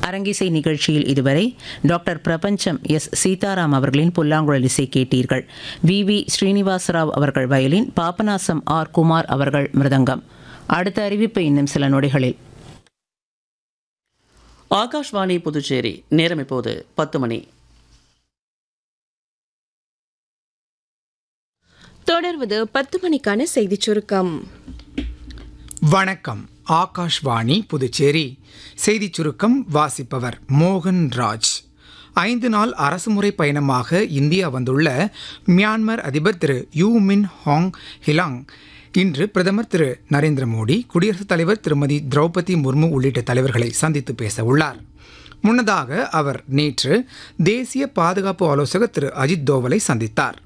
அரங்கிசை நிகழ்ச்சியில் இதுவரை டாக்டர் பிரபஞ்சம் எஸ் சீதாராம் அவர்களின் புல்லாங்குழல் இசை கேட்டீர்கள் வி வி ஸ்ரீனிவாசராவ் அவர்கள் வயலின் பாபநாசம் ஆர் குமார் அவர்கள் மிருதங்கம் அடுத்த அறிவிப்பு இன்னும் சில நொடிகளில் ஆகாஷ்வாணி புதுச்சேரி நேரம் இப்போது பத்து மணி தொடர்வது பத்து மணிக்கான செய்திச் சுருக்கம் வணக்கம் ஆகாஷ்வாணி புதுச்சேரி செய்திச் சுருக்கம் வாசிப்பவர் மோகன் ராஜ் ஐந்து நாள் அரசுமுறை பயணமாக இந்தியா வந்துள்ள மியான்மர் அதிபர் திரு யூ மின் ஹாங் ஹிலாங் இன்று பிரதமர் திரு நரேந்திர மோடி குடியரசுத் தலைவர் திருமதி திரௌபதி முர்மு உள்ளிட்ட தலைவர்களை சந்தித்து பேச உள்ளார் முன்னதாக அவர் நேற்று தேசிய பாதுகாப்பு ஆலோசகர் திரு அஜித் தோவலை சந்தித்தார்